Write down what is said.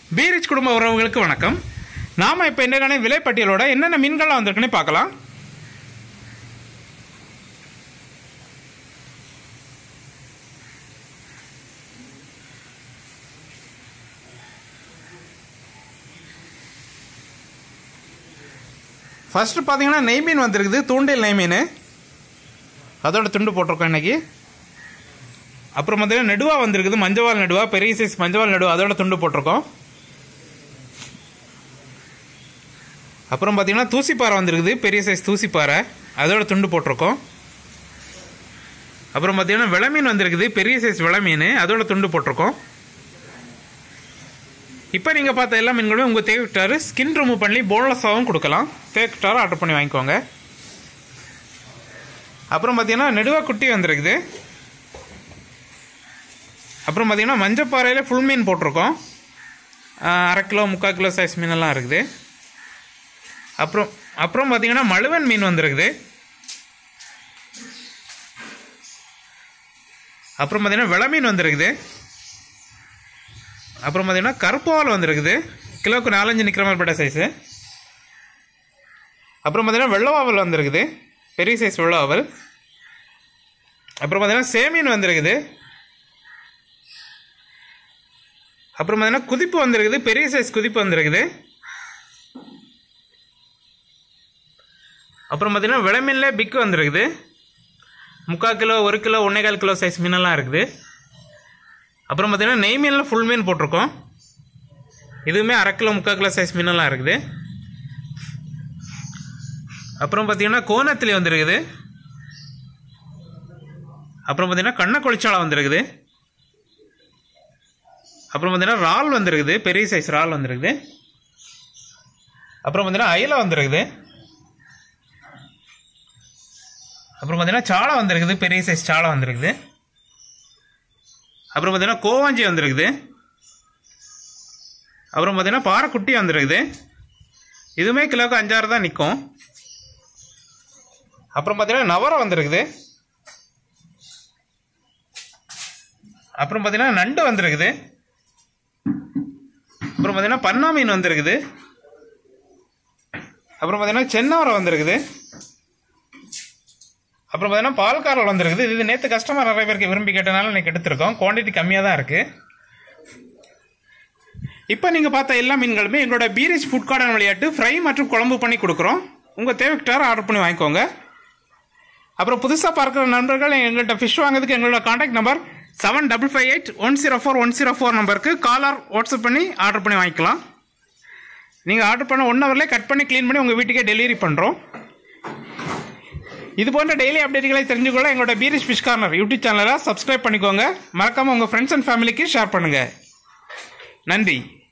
பீரிச் குடும்ப உறவுகளுக்கு வணக்கம் நாம இப்போ என்னென்ன விலைப்பட்டியலோட என்னென்ன மீன்கள்லாம் வந்திருக்குன்னு பார்க்கலாம் ஃபர்ஸ்ட் பார்த்தீங்கன்னா நெய் மீன் வந்திருக்குது தூண்டில் நெய் மீன் அதோட துண்டு போட்டிருக்கோம் இன்னைக்கு அப்புறம் பார்த்தீங்கன்னா நெடுவா வந்திருக்குது மஞ்சவால் நெடுவா பெரிய சைஸ் மஞ்சவால் நெடுவா அதோட துண்டு போட்டிருக்கோம் அப்புறம் பார்த்தீங்கன்னா தூசிப்பாறை வந்திருக்குது பெரிய சைஸ் தூசிப்பாறை அதோட துண்டு போட்டிருக்கோம் அப்புறம் பார்த்தீங்கன்னா விளமீன் வந்திருக்குது பெரிய சைஸ் விளமீன் அதோட துண்டு போட்டிருக்கோம் இப்போ நீங்கள் பார்த்த எல்லா மீன்களுமே உங்கள் தேவைட்டார் ஸ்கின் ரிமூவ் பண்ணி போன்லெஸ்ஸாகவும் கொடுக்கலாம் தேவைட்டாரும் ஆர்டர் பண்ணி வாங்கிக்கோங்க அப்புறம் பார்த்தீங்கன்னா நெடுவா குட்டி வந்திருக்குது அப்புறம் பார்த்தீங்கன்னா மஞ்சப்பாறையில் ஃபுல் மீன் போட்டிருக்கோம் ஆஹ் அரை கிலோ முக்கால் கிலோ சைஸ் மீனெல்லாம் இருக்குது அப்புறம் அப்புறம் பார்த்தீங்கன்னா மழுவன் மீன் வந்திருக்குது அப்புறம் பார்த்தீங்கன்னா விள மீன் வந்திருக்குது அப்புறம் பார்த்தீங்கன்னா கருப்பால் வந்திருக்குது கிலோவுக்கு நாலஞ்சு நிற்கிற மாதிரி பட்ட சைஸு அப்புறம் பார்த்தீங்கன்னா வெள்ளவாவல் வந்திருக்குது பெரிய சைஸ் வெள்ளவாவல் அப்புறம் பார்த்தீங்கன்னா சேமீன் வந்திருக்குது அப்புறம் பார்த்தீங்கன்னா குதிப்பு வந்திருக்குது பெரிய சைஸ் குதிப்பு வந்திருக்குது அப்புறம் பார்த்தீங்கன்னா விளமீன்ல பிக்கு வந்திருக்குது முக்கால் கிலோ ஒரு கிலோ ஒன்றேகால் கிலோ சைஸ் மீனெல்லாம் இருக்குது அப்புறம் பார்த்தீங்கன்னா நெய் மீனில் ஃபுல் மீன் போட்டிருக்கோம் இதுவுமே அரை கிலோ முக்கால் கிலோ சைஸ் மீனெல்லாம் இருக்குது அப்புறம் பார்த்தீங்கன்னா கோணத்திலி வந்திருக்குது அப்புறம் பார்த்தீங்கன்னா கண்ண கொளிச்சாளம் வந்திருக்குது அப்புறம் பார்த்தீங்கன்னா இறால் வந்திருக்குது பெரிய சைஸ் இறால் வந்திருக்குது அப்புறம் பார்த்தீங்கன்னா அயில வந்திருக்குது அப்புறம் பார்த்தீங்கன்னா சாளை வந்திருக்குது பெரிய சைஸ் சாளை வந்திருக்குது அப்புறம் பார்த்தீங்கன்னா கோவாஞ்சி வந்திருக்குது அப்புறம் பார்த்தீங்கன்னா பாறைக்குட்டி வந்திருக்குது இதுவுமே கிலோக்கு அஞ்சாறு தான் நிற்கும் அப்புறம் பார்த்தீங்கன்னா நவரம் வந்திருக்குது அப்புறம் பார்த்தீங்கன்னா நண்டு வந்திருக்குது அப்புறம் பார்த்தீங்கன்னா பன்னா மீன் வந்திருக்குது அப்புறம் பார்த்தீங்கன்னா சென்னவரம் வந்திருக்குது அப்புறம் பார்த்தீங்கன்னா பால்காரல் வந்திருக்குது இது நேற்று கஸ்டமர் நிறைய பேருக்கு விரும்பி கேட்டனால இன்னைக்கு எடுத்திருக்கோம் குவான்டிட்டி கம்மியாக தான் இருக்குது இப்போ நீங்கள் பார்த்த எல்லா மீன்களுமே எங்களோட பீரிச் ஃபுட் கார்டன் விளையாட்டு ஃப்ரை மற்றும் குழம்பு பண்ணி கொடுக்குறோம் உங்கள் தேவைக்கிட்டார ஆர்டர் பண்ணி வாங்கிக்கோங்க அப்புறம் புதுசாக பார்க்குற நண்பர்கள் எங்கள்கிட்ட ஃபிஷ் வாங்குறதுக்கு எங்களோட contact number seven double five eight one zero four one zero four நம்பருக்கு காலர் வாட்ஸ்அப் பண்ணி ஆர்டர் பண்ணி வாங்கிக்கலாம் நீங்கள் ஆர்டர் பண்ண ஒன் ஹவர்லேயே கட் பண்ணி க்ளீன் பண்ணி உங்கள் வீட்டுக்கே டெலிவரி பண்ணுறோம் இது போன்ற டெய்லி அப்டேட்டுகளை தெரிஞ்சுக்கொள்ள எங்களோட பீரிஷ் ஃபிஷ் கார்னர் யூடியூப் சேனலை சப்ஸ்கிரைப் பண்ணிக்கோங்க மறக்காமல் உங்கள் ஃப்ரெண்ட்ஸ் அண்ட் ஃபேமிலிக்கு ஷேர் பண்ணுங்கள் நன்றி